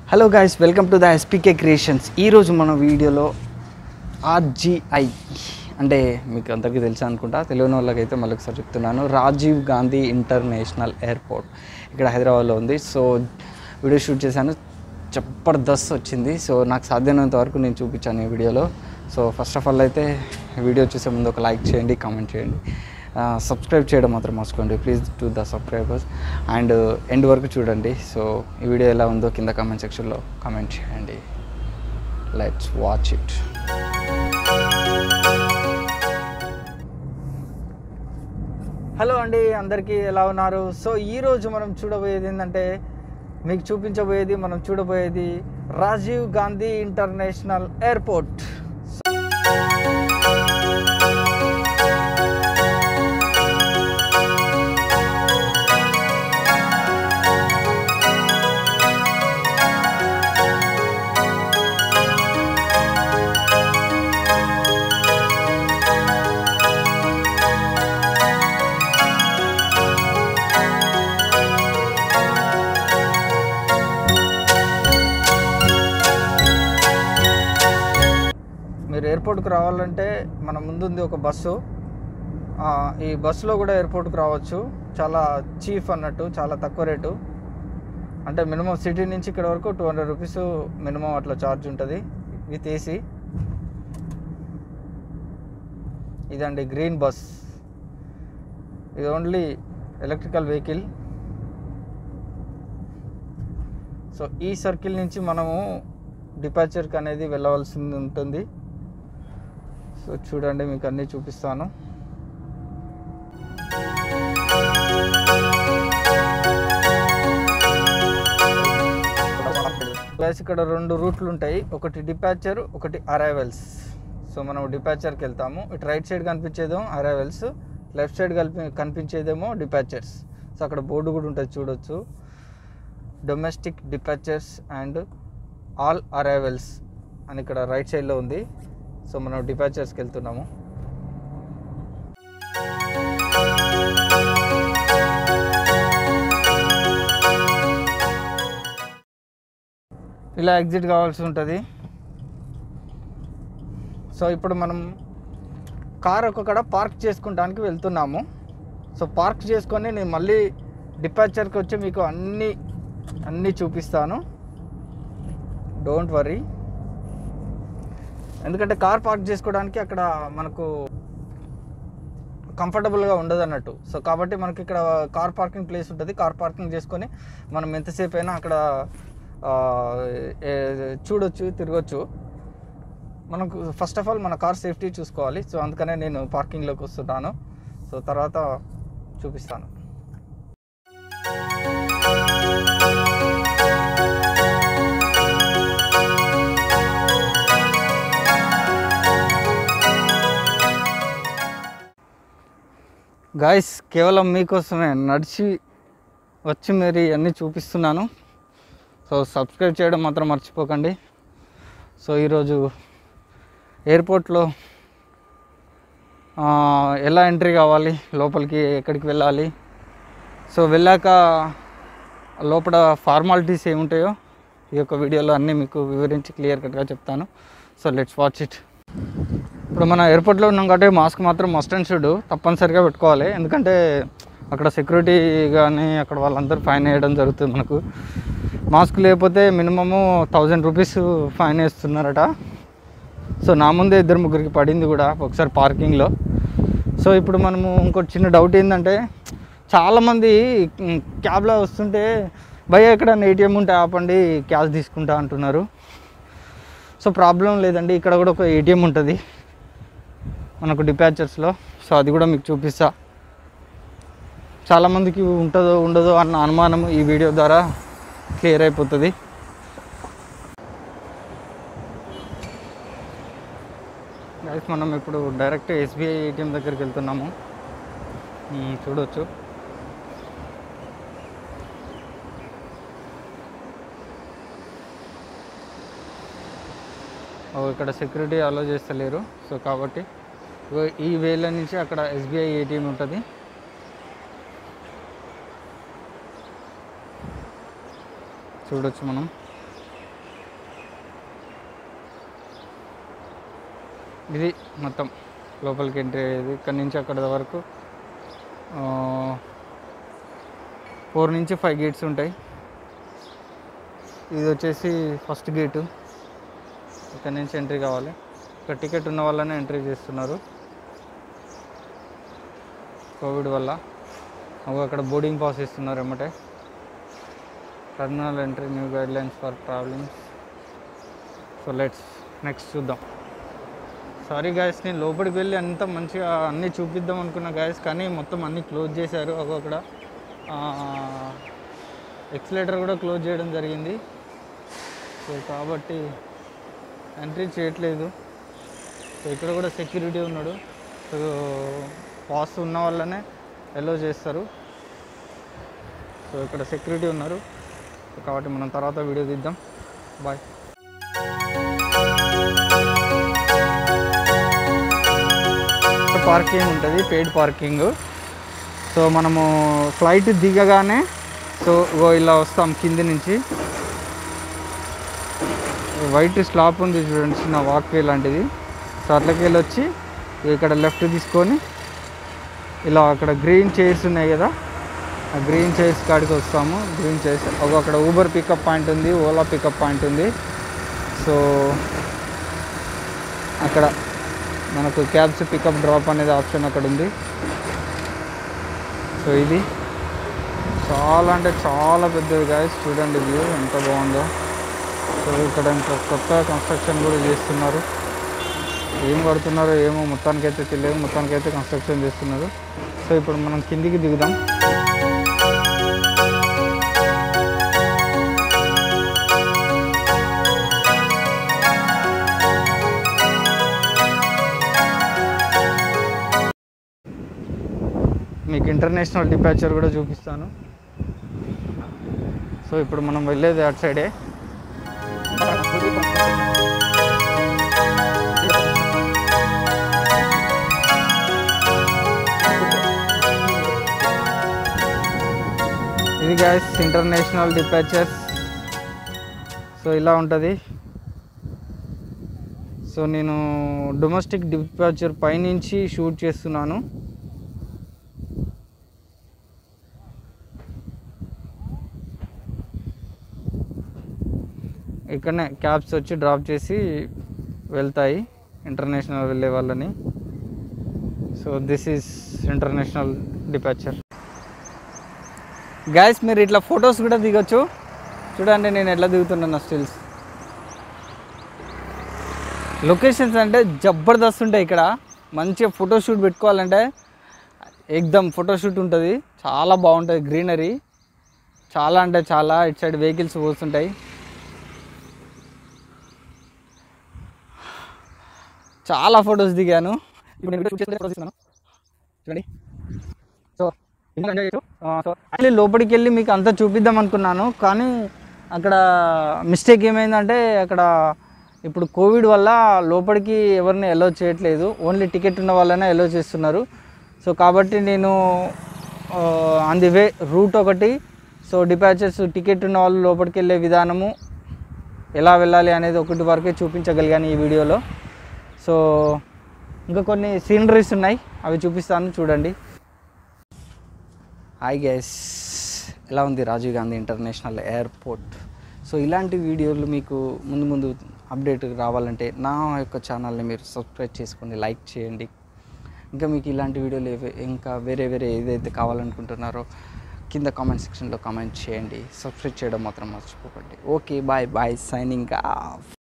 Hello guys welcome to the SPK creations ఈరోజు మన వీడియోలో ఆర్జీఐ అంటే మీకు అందరికీ తెలుసు అనుకుంటా తెలియని వాళ్ళకైతే మళ్ళీ ఒకసారి చెప్తున్నాను రాజీవ్ గాంధీ ఇంటర్నేషనల్ ఎయిర్పోర్ట్ ఇక్కడ హైదరాబాద్లో ఉంది సో వీడియో షూట్ చేశాను జబర్దస్త్ వచ్చింది సో నాకు సాధ్యమైనంత వరకు నేను చూపించాను ఈ వీడియోలో సో ఫస్ట్ ఆఫ్ ఆల్ అయితే వీడియో చూసే ముందు ఒక లైక్ చేయండి కామెంట్ చేయండి సబ్స్క్రైబ్ చేయడం మాత్రం మర్చిపోండి please to the subscribers and end వరకు చూడండి సో ఈ వీడియో ఎలా ఉందో కింద కామెంట్ సెక్షన్లో కామెంట్ చేయండి లెట్స్ వాచ్ ఇట్ హలో అండి అందరికీ ఎలా ఉన్నారు సో ఈరోజు మనం చూడబోయేది ఏంటంటే మీకు చూపించబోయేది మనం చూడబోయేది రాజీవ్ గాంధీ ఇంటర్నేషనల్ ఎయిర్పోర్ట్ మీరు ఎయిర్పోర్ట్కి రావాలంటే మన ముందుంది ఒక బస్సు ఆ, ఈ బస్సులో కూడా ఎయిర్పోర్ట్కి రావచ్చు చాలా చీఫ్ అన్నట్టు చాలా తక్కువ రేటు అంటే మినిమం సిటీ నుంచి ఇక్కడ వరకు టూ హండ్రెడ్ రూపీస్ మినిమం అట్లా ఛార్జ్ ఉంటుంది విత్ ఏసీ ఇదండి గ్రీన్ బస్ ఇది ఓన్లీ ఎలక్ట్రికల్ వెహికల్ సో ఈ సర్కిల్ నుంచి మనము డిపార్చర్కి అనేది వెళ్ళవలసి ఉంటుంది సో చూడండి మీకు అన్నీ చూపిస్తాను ప్లస్ ఇక్కడ రెండు రూట్లు ఉంటాయి ఒకటి డిపాచర్ ఒకటి అరైవల్స్ సో మనం డిపాచర్కి వెళ్తాము ఇటు రైట్ సైడ్ కనిపించేదేమో అరైవల్స్ లెఫ్ట్ సైడ్ కలిపి కనిపించేదేమో డిపాచర్స్ సో అక్కడ బోర్డు కూడా ఉంటుంది చూడొచ్చు domestic departures and all arrivals అని ఇక్కడ రైట్ సైడ్లో ఉంది సో మనం డిపాచర్స్కి వెళ్తున్నాము ఇలా ఎగ్జిట్ కావాల్సి ఉంటుంది సో ఇప్పుడు మనం కార్ ఒక్కడ పార్క్ చేసుకుంటానికి వెళ్తున్నాము సో పార్క్ చేసుకొని నేను మళ్ళీ డిపార్చర్కి వచ్చి మీకు అన్నీ అన్నీ చూపిస్తాను డోంట్ వరీ ఎందుకంటే కార్ పార్క్ చేసుకోవడానికి అక్కడ మనకు కంఫర్టబుల్గా ఉండదు అన్నట్టు సో కాబట్టి మనకి ఇక్కడ కార్ పార్కింగ్ ప్లేస్ ఉంటుంది కార్ పార్కింగ్ చేసుకొని మనం ఎంతసేపు అయినా అక్కడ ఆ, ఏ- చూడొచ్చు తిరగొచ్చు మనకు ఫస్ట్ ఆఫ్ ఆల్ మన కార్ సేఫ్టీ చూసుకోవాలి సో అందుకనే నేను పార్కింగ్లోకి వస్తున్నాను సో తర్వాత చూపిస్తాను గాయస్ కేవలం మీకోసమే నడిచి వచ్చి మరి అన్నీ చూపిస్తున్నాను సో సబ్స్క్రైబ్ చేయడం మాత్రం మర్చిపోకండి సో ఈరోజు ఎయిర్పోర్ట్లో ఆ, ఎలా ఎంట్రీ కావాలి లోపలికి ఎక్కడికి వెళ్ళాలి సో వెళ్ళాక లోపల ఫార్మాలిటీస్ ఏముంటాయో ఈ యొక్క వీడియోలో అన్నీ మీకు వివరించి క్లియర్ కట్గా చెప్తాను సో లెట్స్ వాచ్ ఇట్ ఇప్పుడు మన ఎయిర్పోర్ట్లో ఉన్నాం కాబట్టి మాస్క్ మాత్రం మస్ట్ అండ్ షుడ్ తప్పనిసరిగా పెట్టుకోవాలి ఎందుకంటే అక్కడ సెక్యూరిటీ కానీ అక్కడ వాళ్ళందరూ ఫైన్ వేయడం జరుగుతుంది మనకు మాస్క్ లేకపోతే మినిమము థౌజండ్ రూపీస్ ఫైన్ వేస్తున్నారట సో నా ముందే ఇద్దరు ముగ్గురికి పడింది కూడా ఒకసారి పార్కింగ్లో సో ఇప్పుడు మనము ఇంకోటి చిన్న డౌట్ ఏంటంటే చాలామంది మ్, క్యాబ్లో వస్తుంటే భయ ఎక్కడ ఏటీఎం ఉంటే ఆపండి క్యాష్ తీసుకుంటా అంటున్నారు సో ప్రాబ్లం లేదండి ఇక్కడ కూడా ఒక ఏటీఎం ఉంటుంది మనకు డిపాచర్స్లో సో అది కూడా మీకు చూపిస్తా చాలామందికి ఉంటుందో ఉండదో అన్న అనుమానం ఈ వీడియో ద్వారా క్లియర్ అయిపోతుంది గైస్ మనం ఇప్పుడు డైరెక్ట్ ఎస్బీఐ ఏటీఎం దగ్గరికి వెళ్తున్నాము మ్మ్, చూడొచ్చు ఓ, ఇక్కడ సెక్యూరిటీ అలో చేస్తలేరు సో కాబట్టి ఇగో ఈ వేల నుంచి అక్కడ ఎస్బీఐ ఏటీఎం ఉంటుంది చూడొచ్చు మనం ఇది మొత్తం లోపలికి ఎంట్రీ అయ్యేది ఇక్కడ నుంచి అక్కడ వరకు ఫోర్ నుంచి ఫైవ్ గేట్స్ ఉంటాయి ఇది వచ్చేసి ఫస్ట్ గేటు ఇక్కడ నుంచి ఎంట్రీ కావాలి ఇక్కడ టికెట్ ఉన్న వాళ్ళనే ఎంట్రీ చేస్తున్నారు కోవిడ్ వల్ల అవి అక్కడ బోర్డింగ్ పాస్ ఇస్తున్నారు ఎమ్మటే terminal entry new guidelines for travelling so let's next చూద్దాం సారీ గాయస్ నేను లోపలికి వెళ్ళి అంత మంచిగా అన్నీ చూపిద్దాం అనుకున్నా గాయస్ కానీ మొత్తం అన్నీ క్లోజ్ చేశారు ఒక అక్కడ ఎక్సలేటర్ కూడా క్లోజ్ చేయడం జరిగింది సో కాబట్టి ఎంట్రీ చేయట్లేదు సో ఇక్కడ కూడా సెక్యూరిటీ ఉన్నాడు సో పాస్ ఉన్న వాళ్ళనే ఎలో చేస్తారు సో ఇక్కడ సెక్యూరిటీ ఉన్నారు సో కాబట్టి మనం తర్వాత వీడియో తీద్దాం బాయ్ పార్కింగ్ ఉంటుంది పెయిడ్ పార్కింగ్ సో మనము ఫ్లైట్ దిగగానే సో ఇగో ఇలా వస్తాం కింది నుంచి వైట్ స్లాప్ ఉంది చూడండి చిన్న వాక్వే లాంటిది సో అట్లకి వెళ్ళి వచ్చి ఇక్కడ లెఫ్ట్ తీసుకొని ఇలా అక్కడ గ్రీన్ చైర్స్ ఉన్నాయి కదా ఆ గ్రీన్ చైర్స్ కాడికి వస్తాము గ్రీన్ చైర్స్ ఒక అక్కడ ఊబర్ పికప్ పాయింట్ ఉంది ఓలా పికప్ పాయింట్ ఉంది సో అక్కడ మనకు క్యాబ్స్ పికప్ డ్రాప్ అనేది ఆప్షన్ అక్కడ ఉంది సో ఇది చాలా అంటే చాలా పెద్దది గాయస్ చూడండి వ్యూ ఎంత బాగుందో సో ఇక్కడ ఇంకా కొత్త కన్స్ట్రక్షన్ కూడా చేస్తున్నారు ఏం కడుతున్నారో ఏమో మొత్తానికైతే తెలియదు మొత్తానికైతే కన్స్ట్రక్షన్ చేస్తున్నారు సో ఇప్పుడు మనం కిందికి దిగుదాం మీకు ఇంటర్నేషనల్ డిపాచర్ కూడా చూపిస్తాను సో ఇప్పుడు మనం వెళ్ళేది అటు సైడే ఇది గ్యాస్ ఇంటర్నేషనల్ డిపాచర్స్ సో ఇలా ఉంటుంది సో నేను డొమెస్టిక్ డిపాచర్ పైనుంచి షూట్ చేస్తున్నాను ఇక్కడనే క్యాబ్స్ వచ్చి డ్రాప్ చేసి వెళ్తాయి ఇంటర్నేషనల్ వెళ్ళే వాళ్ళని so this is international departure gates మీరు ఇట్లా ఫొటోస్ కూడా దిగొచ్చు చూడండి నేను ఎట్లా దిగుతున్నాను స్టిల్స్ లొకేషన్స్ అంటే జబర్దస్త్ ఉంటాయి ఇక్కడ మంచిగా ఫోటోషూట్ పెట్టుకోవాలంటే ఎగ్దమ్ ఫోటోషూట్ ఉంటుంది చాలా బాగుంటుంది గ్రీనరీ చాలా అంటే చాలా ఇటు సైడ్ వెహికల్స్ పోతుంటాయి చాలా ఫొటోస్ దిగాను ఇప్పుడు నేను వీడియో షూట్ చేసి photos తీస్తున్నాను. చూడండి సో ఇంకా ఎంజాయ్ చేయొచ్చు ఆ, సో యాక్చువల్లీ లోపలికి వెళ్ళి మీకు అంతా చూపిద్దాం అనుకున్నాను కానీ అక్కడ మిస్టేక్ ఏమైందంటే అక్కడ ఇప్పుడు కోవిడ్ వల్ల లోపలికి ఎవరిని ఎలో చేయట్లేదు ఓన్లీ టికెట్ ఉన్న వాళ్ళనే ఎలో చేస్తున్నారు సో కాబట్టి నేను ఆన్ ది వే రూట్ ఒకటి సో డిపాచర్స్ టికెట్ ఉన్న వాళ్ళు లోపలికి వెళ్ళే విధానము ఎలా వెళ్ళాలి అనేది ఒకటి వరకే చూపించగలిగాను ఈ వీడియోలో సో ఇంకా కొన్ని సీనరీస్ ఉన్నాయి అవి చూపిస్తాను చూడండి హాయ్ గైస్ ఎలా ఉంది Rajiv Gandhi international airport so ఇలాంటి వీడియోలు మీకు ముందు ముందు అప్డేట్ రావాలంటే నా యొక్క ఛానల్ని మీరు సబ్స్క్రైబ్ చేసుకోండి లైక్ చేయండి ఇంకా మీకు ఇలాంటి వీడియోలు ఏవే ఇంకా వేరే వేరే ఏదైతే కావాలనుకుంటున్నారో కింద కామెంట్ సెక్షన్లో కామెంట్ చేయండి సబ్స్క్రైబ్ చేయడం మాత్రం మర్చిపోకండి okay bye bye signing of